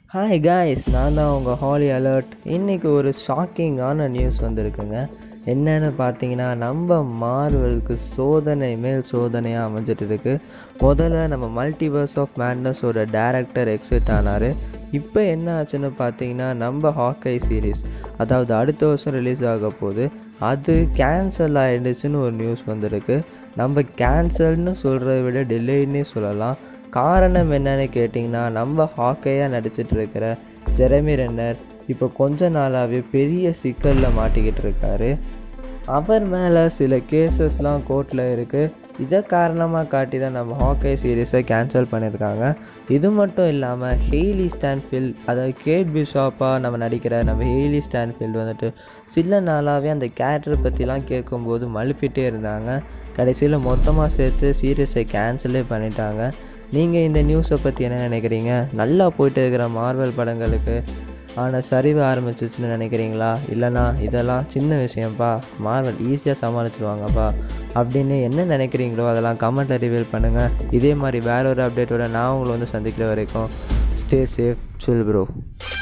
hi guys நான் தான் உங்கள் ஹாலி அலர்ட் இன்றைக்கி ஒரு ஷாக்கிங்கான நியூஸ் வந்திருக்குங்க என்னன்னு பார்த்தீங்கன்னா நம்ம மார்வலுக்கு சோதனை மேல் சோதனையாக அமைஞ்சிட்டு இருக்கு முதல்ல நம்ம மல்டிவர்ஸ் ஆஃப் மேட்னஸோட டேரக்டர் எக்ஸிட் ஆனார் இப்போ என்ன ஆச்சுன்னு பார்த்தீங்கன்னா நம்ம ஹாக்கை சீரீஸ் அதாவது அடுத்த வருஷம் ரிலீஸ் ஆக போகுது அது கேன்சல் ஆகிடுச்சுன்னு ஒரு நியூஸ் வந்திருக்கு நம்ம கேன்சல்னு சொல்கிறத விட டிலேன்னே சொல்லலாம் காரணம் என்னன்னு கேட்டிங்கன்னா நம்ம ஹாக்கையாக நடிச்சிட்டு இருக்கிற ஜெரமி ரென்னர் இப்போ கொஞ்ச நாளாகவே பெரிய சிக்கலில் மாட்டிக்கிட்டு இருக்காரு அவர் மேலே சில கேசஸ்லாம் கோர்ட்டில் இருக்குது இதை காரணமாக காட்டி தான் நம்ம ஹாக்கை சீரீஸை கேன்சல் பண்ணியிருக்காங்க இது மட்டும் இல்லாமல் ஹெய்லி ஸ்டான்ஃபீல்ட் அதாவது கேட் பிஷாப்பாக நம்ம நடிக்கிற நம்ம ஹெய்லி ஸ்டான்ஃபீல்டு வந்துட்டு சில நாளாகவே அந்த கேரக்டரை பற்றிலாம் கேட்கும்போது மழுப்பிட்டே இருந்தாங்க கடைசியில் மொத்தமாக சேர்த்து சீரியஸை கேன்சலே பண்ணிட்டாங்க நீங்கள் இந்த நியூஸை பற்றி என்ன நினைக்கிறீங்க நல்லா போயிட்டு இருக்கிற மார்வல் படங்களுக்கு ஆனால் சரிவு ஆரம்பிச்சிச்சுன்னு நினைக்கிறீங்களா இல்லைனா இதெல்லாம் சின்ன விஷயம்ப்பா மார்வல் ஈஸியாக சமாளிச்சிருவாங்கப்பா அப்படின்னு என்ன நினைக்கிறீங்களோ அதெல்லாம் கமெண்ட்டில் ரிவீல் பண்ணுங்கள் இதே மாதிரி வேற ஒரு அப்டேட்டோட நான் உங்களை வந்து சந்திக்கிற வரைக்கும் ஸ்டே சேஃப் சில் ப்ரோ